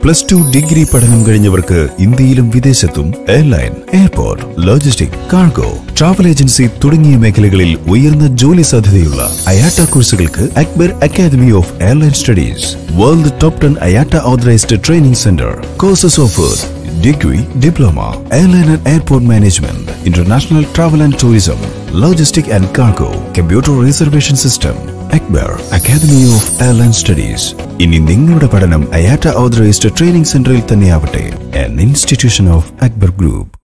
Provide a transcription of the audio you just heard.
Plus two degree പഠനം കഴിഞ്ഞവർക്ക് ഇന്ത്യയിലും വിദേശത്തും airline airport logistic cargo travel agency തുടങ്ങിയ മേഖലകളിൽ ഉയർന്ന ജോലി സാധ്യതയുള്ള അയാട്ട കോഴ്സുകൾക്ക് Akbar academy of airline studies world top ten IATA authorised training centre courses offered degree diploma airline and airport management international travel and tourism logistic and cargo computer reservation system Akbar academy of airline studies ഇനി നിങ്ങളുടെ പഠനം IATA authorised training സെന്ററിൽ തന്നെയാവട്ടെ an institution of Akbar Group.